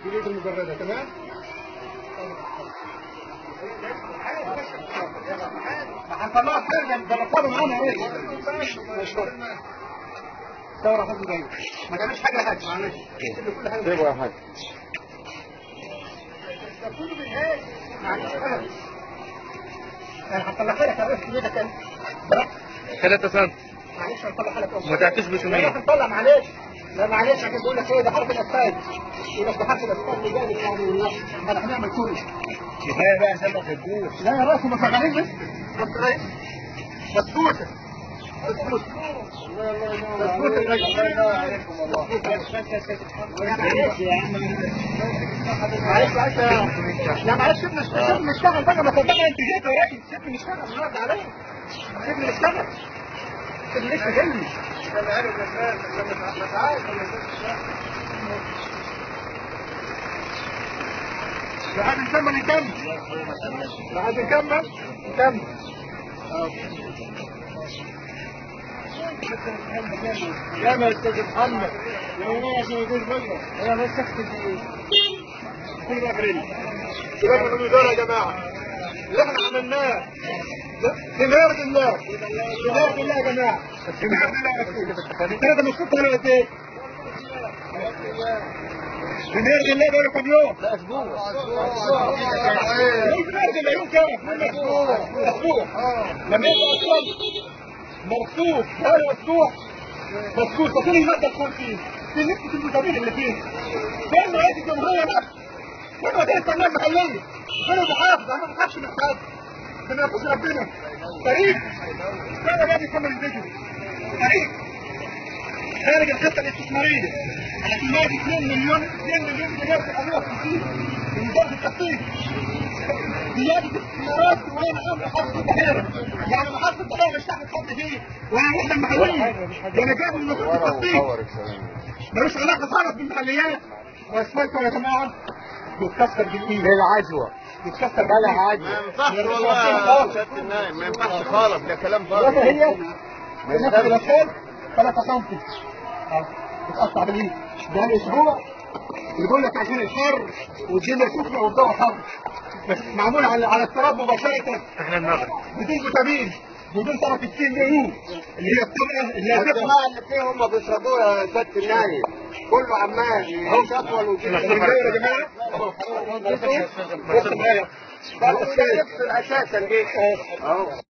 دي الايد المجرده تمام هنطلعها خارج ده بطلوا معانا ايه دورة حد جاي ما تعملش حاجه يا حاج معلش كل حاجه سيبوا يا حاج كله بالهاي معلش حاجه انا هطلعها لك يا ريس بايدك انت ثلاثة سنت معلش هنطلعها لك ما تعطيش لا بسمية هنطلع معلش لا معلش عشان بقول لك ايه ده حرف الاسفاد يقول لك ده حرف الاسفاد اللي جاي يعني احنا هنعمل كله كفاية بقى عشان ما تهدوش لا يا راسي ما شغالين لسه بس ايه بسكوته بسكوته بسكوته معلش معلش لا معلش سيبنا سيبنا نشتغل بقى ما صدقنا انت جيت يا اخي سيبنا نشتغل النهارده عليا سيبنا نشتغل سيبنا لسه جاي انا عارف ما تعال عايز نكمل نكمل عايز نكمل نكمل يا ما استاذ محمد يا ما عشان يقول بقى انا بس اختي كل ابريل شباب من دول يا جماعه اللي احنا عملناه في مرض الله في مرض الله يا جماعه في مرض الله هذا مش ولا قد ايه؟ في مرض الله بقاله كام يوم؟ لا اسبوع ايه مرض الله يوم كام؟ اسبوع اسبوع لما يبقى اصلا مرصوص بقاله اسبوع مسكوت فكل المادة تكون فيه في نسبة المتابعين اللي فيه فين رئيس الجمهورية بقى فين وزير التنمية المحلية فين المحافظ انا ما بخافش من حد ما يقفش ربنا تاريخ كان ده بيكمل الفيديو تاريخ خارج الخطة الاستثمارية على كمية 2 مليون 2 مليون جنيه في الأموال التخطيط من وزارة التخطيط زيادة استثمارات وين أمر حفظ البحيرة يعني محافظة البحيرة مش تحت حد فيه ولا الوحدة المحلية يعني جابوا من وزارة التخطيط ملوش علاقة خالص بالمحليات واسمعكم يا جماعة بيتكسر بالإيد بالعجوة بيتكسر بلا بالإيد عجوة ينفعش والله يا سيادة النايم ما ينفعش خالص ده كلام الوقت فاضي هي نفس الأطفال 3 سم اه بتقطع بالإيد ده الأسبوع يقول لك عشان الحر والدنيا سخنة والجو حر بس معمول على على التراب مباشرة احنا المغرب بدون فيتامين بدون طرف التين يو اللي هي بتبقى اللي هي بتبقى الدماء اللي فيه هم بيشربوها يا سيادة النايم كله عمال يشفول وكده من غير يا جماعة ده الاساسا دي اهو